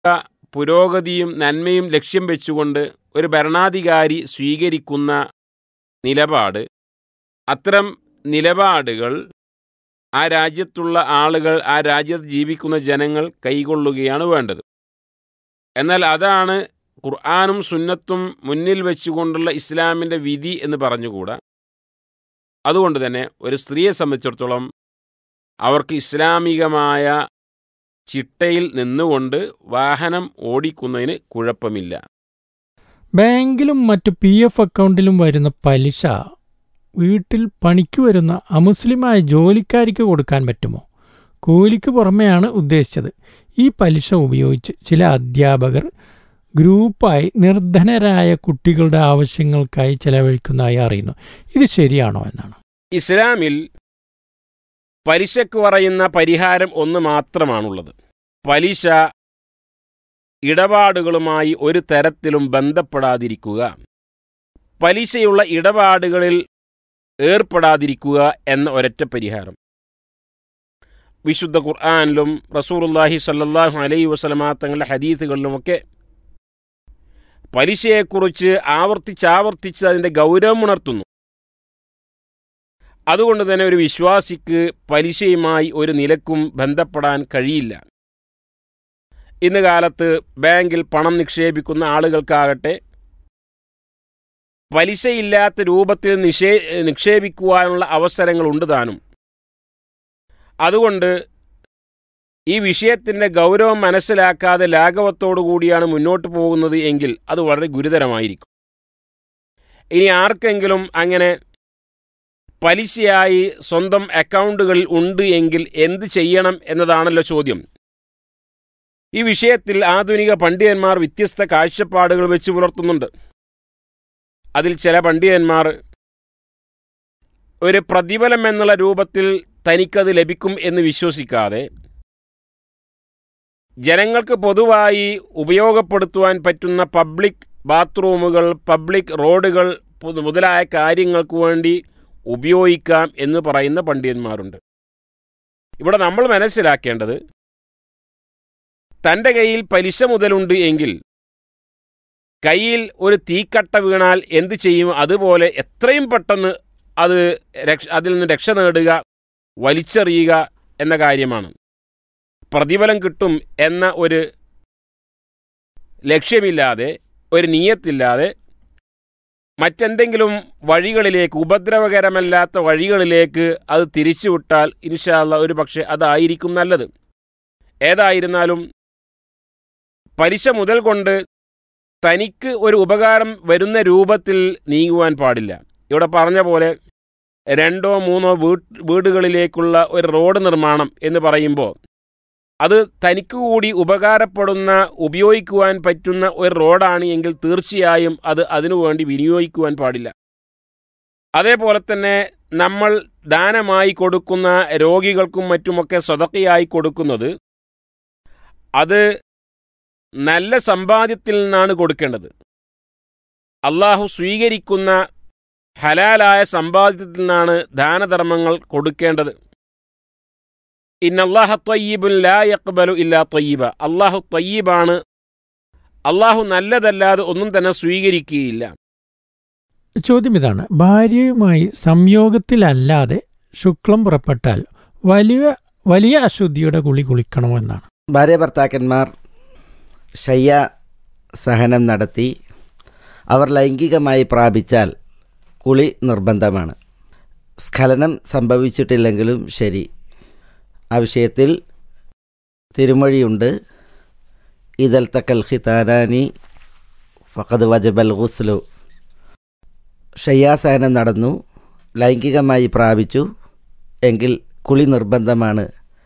പുരോഗതിയും നന്മയും ലക്ഷ്യം വെച്ചുകൊണ്ട് ഒരു ഭരണാധികാരി സ്വീകരിക്കുന്ന നിലപാട് അത്തരം നിലപാടുകൾ ആ രാജ്യത്തുള്ള ആളുകൾ ആ രാജ്യത്ത് ജീവിക്കുന്ന ജനങ്ങൾ കൈകൊള്ളുകയാണ് വേണ്ടത് എന്നാൽ അതാണ് ഖുർആാനും സുന്നത്തും മുന്നിൽ വെച്ചുകൊണ്ടുള്ള ഇസ്ലാമിൻ്റെ വിധി എന്ന് പറഞ്ഞുകൂടാ അതുകൊണ്ട് തന്നെ ഒരു സ്ത്രീയെ സംബന്ധിച്ചിടത്തോളം അവർക്ക് ഇസ്ലാമികമായ ചിട്ടയിൽ നിന്നുകൊണ്ട് വാഹനം ഓടിക്കുന്നതിന് കുഴപ്പമില്ല ബാങ്കിലും മറ്റു പി എഫ് അക്കൗണ്ടിലും വരുന്ന പലിശ വീട്ടിൽ പണിക്ക് വരുന്ന അമുസ്ലിമായ ജോലിക്കാരിക്ക് കൊടുക്കാൻ പറ്റുമോ കൂലിക്ക് പുറമെയാണ് ഉദ്ദേശിച്ചത് ഈ പലിശ ഉപയോഗിച്ച് ചില അധ്യാപകർ ഗ്രൂപ്പായി നിർധനരായ കുട്ടികളുടെ ആവശ്യങ്ങൾക്കായി ചെലവഴിക്കുന്നതായി അറിയുന്നു ഇത് ശരിയാണോ എന്നാണ് ഇസ്ലാമിൽ പലിശക്ക് പറയുന്ന പരിഹാരം ഒന്ന് മാത്രമാണുള്ളത് പലിശ ഇടപാടുകളുമായി ഒരു തരത്തിലും ബന്ധപ്പെടാതിരിക്കുക പലിശയുള്ള ഇടപാടുകളിൽ ഏർപ്പെടാതിരിക്കുക എന്ന ഒരൊറ്റ പരിഹാരം വിശുദ്ധ ഖുർആാനിലും റസൂറുല്ലാഹി സല്ലാഹു അലൈഹി വസ്ലമാ തങ്ങളുടെ ഹദീസുകളിലുമൊക്കെ പലിശയെക്കുറിച്ച് ആവർത്തിച്ചാവർത്തിച്ച് അതിൻ്റെ ഗൗരവം ഉണർത്തുന്നു അതുകൊണ്ട് തന്നെ ഒരു വിശ്വാസിക്ക് പലിശയുമായി ഒരു നിലക്കും ബന്ധപ്പെടാൻ കഴിയില്ല ഇന്ന് കാലത്ത് ബാങ്കിൽ പണം നിക്ഷേപിക്കുന്ന ആളുകൾക്കാകട്ടെ പലിശയില്ലാത്ത രൂപത്തിൽ നിഷേ നിക്ഷേപിക്കുവാനുള്ള അവസരങ്ങളുണ്ട് താനും അതുകൊണ്ട് ഈ വിഷയത്തിൻ്റെ ഗൗരവം മനസ്സിലാക്കാതെ ലാഘവത്തോടു കൂടിയാണ് മുന്നോട്ട് പോകുന്നത് എങ്കിൽ അത് വളരെ ഗുരുതരമായിരിക്കും ഇനി ആർക്കെങ്കിലും അങ്ങനെ പലിശയായി സ്വന്തം അക്കൗണ്ടുകളിൽ ഉണ്ട് എങ്കിൽ എന്ത് ചെയ്യണം എന്നതാണല്ലോ ചോദ്യം ഈ വിഷയത്തിൽ ആധുനിക പണ്ഡിതന്മാർ വ്യത്യസ്ത കാഴ്ചപ്പാടുകൾ വെച്ച് പുലർത്തുന്നുണ്ട് അതിൽ ചില പണ്ഡിതന്മാർ ഒരു പ്രതിഫലം എന്നുള്ള രൂപത്തിൽ തനിക്കത് ലഭിക്കും എന്ന് വിശ്വസിക്കാതെ ജനങ്ങൾക്ക് പൊതുവായി ഉപയോഗപ്പെടുത്തുവാൻ പറ്റുന്ന പബ്ലിക് ബാത്റൂമുകൾ പബ്ലിക് റോഡുകൾ മുതലായ കാര്യങ്ങൾക്ക് വേണ്ടി ഉപയോഗിക്കാം എന്ന് പറയുന്ന പണ്ഡിതന്മാരുണ്ട് ഇവിടെ നമ്മൾ മനസ്സിലാക്കേണ്ടത് തൻ്റെ കയ്യിൽ പലിശ മുതലുണ്ട് എങ്കിൽ കയ്യിൽ ഒരു തീക്കട്ട വീണാൽ എന്ത് ചെയ്യും അതുപോലെ എത്രയും പെട്ടെന്ന് അത് രക്ഷ അതിൽ നിന്ന് രക്ഷ നേടുക വലിച്ചെറിയുക എന്ന കാര്യമാണ് പ്രതിഫലം കിട്ടും എന്ന ഒരു ലക്ഷ്യമില്ലാതെ ഒരു നീയത്തില്ലാതെ മറ്റെന്തെങ്കിലും വഴികളിലേക്ക് ഉപദ്രവകരമല്ലാത്ത വഴികളിലേക്ക് അത് തിരിച്ചുവിട്ടാൽ ഇൻഷാല്ല ഒരു പക്ഷേ അതായിരിക്കും നല്ലത് ഏതായിരുന്നാലും പലിശ മുതൽ കൊണ്ട് തനിക്ക് ഒരു ഉപകാരം വരുന്ന രൂപത്തിൽ നീങ്ങുവാൻ പാടില്ല ഇവിടെ പറഞ്ഞ പോലെ രണ്ടോ മൂന്നോ വീടുകളിലേക്കുള്ള ഒരു റോഡ് നിർമ്മാണം എന്ന് പറയുമ്പോൾ അത് തനിക്ക് കൂടി ഉപകാരപ്പെടുന്ന ഉപയോഗിക്കുവാൻ പറ്റുന്ന ഒരു റോഡാണ് എങ്കിൽ തീർച്ചയായും അത് അതിനുവേണ്ടി വിനിയോഗിക്കുവാൻ പാടില്ല അതേപോലെ തന്നെ നമ്മൾ ദാനമായി കൊടുക്കുന്ന രോഗികൾക്കും മറ്റുമൊക്കെ സ്വതക്കയായി കൊടുക്കുന്നത് അത് നല്ല സമ്പാദ്യത്തിൽ നിന്നാണ് കൊടുക്കേണ്ടത് അള്ളാഹു സ്വീകരിക്കുന്ന ഹലാലായ സമ്പാദ്യത്തിൽ നിന്നാണ് ദാനധർമ്മങ്ങൾ കൊടുക്കേണ്ടത് ഇന്നല്ലാഹ ത്വയ്യിബുൻ ലാ യഖ്ബലു ഇല്ലാ ത്വയ്യിബ അള്ളാഹു ത്വയ്യിബാണ് അള്ളാഹു നല്ലതല്ലാതെ ഒന്നും തന്നെ സ്വീകരിക്കുകയില്ല ചോദ്യം ഇതാണ് ഭാര്യയുമായി സംയോഗത്തിലല്ലാതെ ശുക്ലം പുറപ്പെട്ടാൽ വലിയ വലിയ അശുദ്ധിയുടെ കുളി കുളിക്കണമോ എന്നാണ് ഭാര്യ ഭർത്താക്കന്മാർ ശയ്യ സഹനം നടത്തി അവർ ലൈംഗികമായി പ്രാപിച്ചാൽ കുളി നിർബന്ധമാണ് സ്ഖലനം സംഭവിച്ചിട്ടില്ലെങ്കിലും ശരി ആ വിഷയത്തിൽ തിരുമൊഴിയുണ്ട് ഇതൽ തക്കൽ ഖിതാനാനി ഫഖദ് വജബൽ ഗുസ്ലു ശയ്യാസഹനം നടന്നു ലൈംഗികമായി പ്രാപിച്ചു എങ്കിൽ കുളി നിർബന്ധമാണ്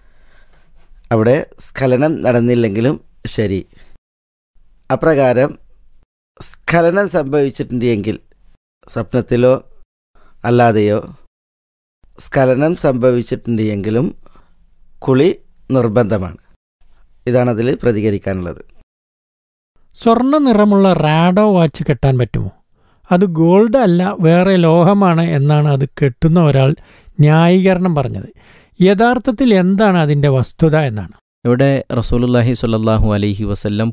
അവിടെ സ്ഖലനം നടന്നില്ലെങ്കിലും ശരി അപ്രകാരം സ്ഖലനം സംഭവിച്ചിട്ടുണ്ട് എങ്കിൽ സ്വപ്നത്തിലോ അല്ലാതെയോ സ്ഖലനം സംഭവിച്ചിട്ടുണ്ട് എങ്കിലും കുളി നിർബന്ധമാണ് ഇതാണതിൽ പ്രതികരിക്കാനുള്ളത് സ്വർണ്ണ നിറമുള്ള റാഡോ വാച്ച് കെട്ടാൻ പറ്റുമോ അത് ഗോൾഡ് അല്ല വേറെ ലോഹമാണ് എന്നാണ് അത് കെട്ടുന്ന ഒരാൾ ന്യായീകരണം പറഞ്ഞത് യഥാർത്ഥത്തിൽ എന്താണ് അതിൻ്റെ വസ്തുത എന്നാണ് ഇവിടെ റസൂലുല്ലാഹി സ്വല്ലല്ലാഹു അലൈഹി വസല്ലം